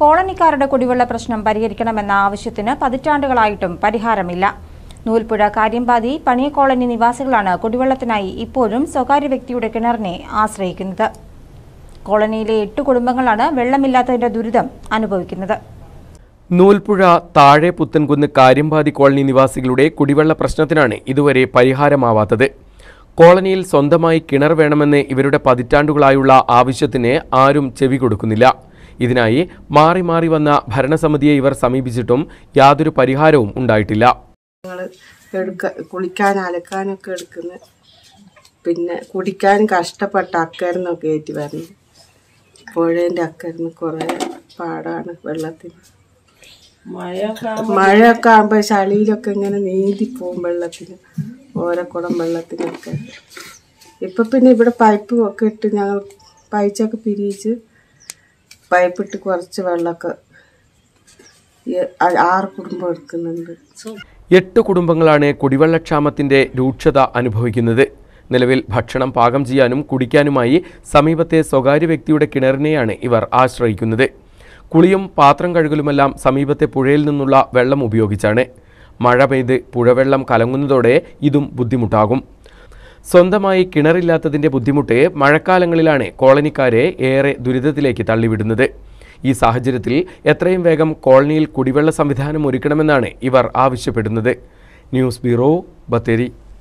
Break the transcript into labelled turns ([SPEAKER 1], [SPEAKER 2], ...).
[SPEAKER 1] കോളനിക്കാരുടെ കുടിവെള്ള പ്രശ്നം പരിഹരിക്കണമെന്ന ആവശ്യത്തിന് പതിറ്റാണ്ടുകളായിട്ടും പരിഹാരമില്ല നൂൽപ്പുഴ കാര്യമ്പാതി പണിയ കോളനി നിവാസികളാണ് കുടിവെള്ളത്തിനായി ഇപ്പോഴും സ്വകാര്യ വ്യക്തിയുടെ കിണറിനെ ആശ്രയിക്കുന്നത് കോളനിയിലെ എട്ട് കുടുംബങ്ങളാണ് വെള്ളമില്ലാത്തതിന്റെ ദുരിതം അനുഭവിക്കുന്നത്
[SPEAKER 2] നൂൽപ്പുഴ താഴെ പുത്തൻകുന്ന് കാര്യമ്പാതി കോളനി നിവാസികളുടെ കുടിവെള്ള പ്രശ്നത്തിനാണ് ഇതുവരെ പരിഹാരമാവാത്തത് കോളനിയിൽ സ്വന്തമായി കിണർ വേണമെന്ന് ഇവരുടെ പതിറ്റാണ്ടുകളായുള്ള ആവശ്യത്തിന് ആരും ചെവി കൊടുക്കുന്നില്ല ഇതിനായി മാറി മാറി വന്ന ഭരണസമിതിയെ ഇവർ സമീപിച്ചിട്ടും യാതൊരു പരിഹാരവും ഉണ്ടായിട്ടില്ല
[SPEAKER 3] ഞങ്ങൾ എടുക്ക കുളിക്കാൻ അലക്കാനൊക്കെ എടുക്കുന്ന പിന്നെ കുടിക്കാൻ കഷ്ടപ്പെട്ട അക്കരന്നൊക്കെ ഏറ്റി വരണം പുഴേൻ്റെ അക്കരന്ന് കുറേ പാടാണ് വെള്ളത്തിന് മഴയൊക്കെ ആകുമ്പോൾ ചളിയിലൊക്കെ ഇങ്ങനെ നീന്തി പോവും വെള്ളത്തിന് ഓരക്കുടം വെള്ളത്തിനൊക്കെ ഇപ്പം പിന്നെ ഇവിടെ പൈപ്പ് ഒക്കെ ഇട്ട് ഞങ്ങൾ പൈച്ചൊക്കെ പിരിയിച്ച് പൈപ്പിട്ട് കുറച്ച് വെള്ളമൊക്കെ ഈ ആ- ആറ് കുടുംബം എടുക്കുന്നുണ്ട്
[SPEAKER 2] എട്ട് കുടുംബങ്ങളാണ് കുടിവെള്ളക്ഷാമത്തിന്റെ രൂക്ഷത അനുഭവിക്കുന്നത് നിലവിൽ ഭക്ഷണം പാകം ചെയ്യാനും കുടിക്കാനുമായി സമീപത്തെ സ്വകാര്യ വ്യക്തിയുടെ കിണറിനെയാണ് ഇവർ ആശ്രയിക്കുന്നത് കുളിയും പാത്രം കഴുകലുമെല്ലാം സമീപത്തെ പുഴയിൽ നിന്നുള്ള വെള്ളം ഉപയോഗിച്ചാണ് മഴ പെയ്ത് പുഴവെള്ളം കലങ്ങുന്നതോടെ ഇതും ബുദ്ധിമുട്ടാകും സ്വന്തമായി കിണറില്ലാത്തതിന്റെ ബുദ്ധിമുട്ട് മഴക്കാലങ്ങളിലാണ് കോളനിക്കാരെ ഏറെ ദുരിതത്തിലേക്ക് തള്ളിവിടുന്നത് ഈ സാഹചര്യത്തിൽ എത്രയും വേഗം കോളനിയിൽ കുടിവെള്ള സംവിധാനം ഒരുക്കണമെന്നാണ് ഇവർ ആവശ്യപ്പെടുന്നത് ന്യൂസ് ബ്യൂറോ ബത്തേരി